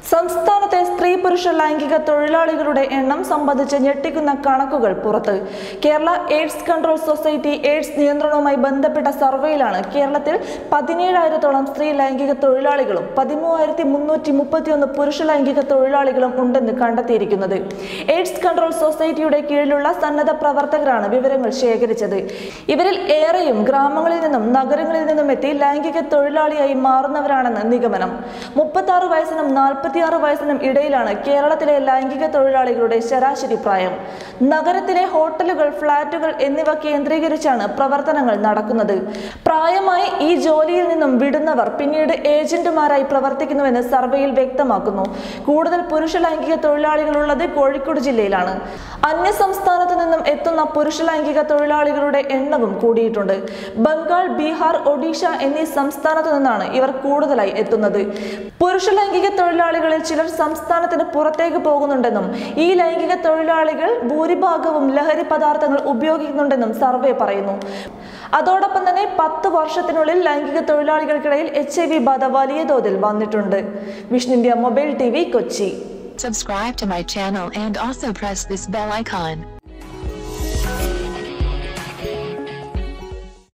സംസ്ഥാനത്തെ സ്ത്രീ പുരുഷ ലൈംഗിക തൊഴിലാളികളുടെ എണ്ണം സംബന്ധിച്ച് ഞെട്ടിക്കുന്ന കണക്കുകൾ പുറത്ത് Kerala AIDS control society AIDS നിയന്ത്രണവുമായി ബന്ധപ്പെട്ട സർവേയിലാണ് കേരളത്തിൽ പതിനേഴായിരത്തോളം സ്ത്രീ ലൈംഗിക തൊഴിലാളികളും പതിമൂവായിരത്തി മുന്നൂറ്റി മുപ്പത്തിയൊന്ന് പുരുഷ ലൈംഗിക തൊഴിലാളികളും ഉണ്ടെന്ന് കണ്ടെത്തിയിരിക്കുന്നത് എയ്ഡ്സ് കൺട്രോൾ സൊസൈറ്റിയുടെ കീഴിലുള്ള സന്നദ്ധ പ്രവർത്തകരാണ് വിവരങ്ങൾ ശേഖരിച്ചത് ഇവരിൽ ഏറെയും ഗ്രാമങ്ങളിൽ നിന്നും നഗരങ്ങളിൽ നിന്നും എത്തി ലൈംഗിക തൊഴിലാളിയായി മാറുന്നവരാണെന്ന് നിഗമനം മുപ്പത്തി ആറ് വയസ്സിനും നാൽപ്പത്തിയാറ് വയസ്സിനും ഇടയിലാണ് കേരളത്തിലെ ലൈംഗിക തൊഴിലാളികളുടെ ശരാശരി പ്രായം നഗരത്തിലെ ഹോട്ടലുകൾ ഫ്ളാറ്റുകൾ എന്നിവ കേന്ദ്രീകരിച്ചാണ് പ്രവർത്തനങ്ങൾ നടക്കുന്നത് പ്രായമായി ഈ ജോലിയിൽ നിന്നും വിടുന്നവർ പിന്നീട് ഏജന്റുമാരായി പ്രവർത്തിക്കുന്നുവെന്ന് സർവേയിൽ വ്യക്തമാക്കുന്നു കൂടുതൽ പുരുഷ ലൈംഗിക തൊഴിലാളികളുള്ളത് കോഴിക്കോട് ജില്ലയിലാണ് അന്യ സംസ്ഥാനത്തു നിന്നും എത്തുന്ന പുരുഷ ലൈംഗിക തൊഴിലാളികളുടെ എണ്ണവും കൂടിയിട്ടുണ്ട് ബംഗാൾ ബീഹാർ ഒഡീഷ എന്നീ സംസ്ഥാനത്തു നിന്നാണ് ഇവർ കൂടുതലായി എത്തുന്നത് പുരുഷ ലൈംഗിക തൊഴിലാളികളിൽ ചിലർ സംസ്ഥാനത്തിന് പുറത്തേക്ക് പോകുന്നുണ്ടെന്നും ഈ ലൈംഗിക തൊഴിലാളികൾ ഭൂരിഭാഗവും ലഹരി പദാർത്ഥങ്ങൾ ഉപയോഗിക്കുന്നുണ്ടെന്നും സർവേ പറയുന്നു അതോടൊപ്പം തന്നെ പത്ത് വർഷത്തിനുള്ളിൽ ലൈംഗിക തൊഴിലാളികൾക്കിടയിൽ എച്ച് ഐ വി ബാധ വലിയ തോതിൽ വന്നിട്ടുണ്ട് Vishnu India mobile T V Kochi Subscribe to my channel and also press this bell icon.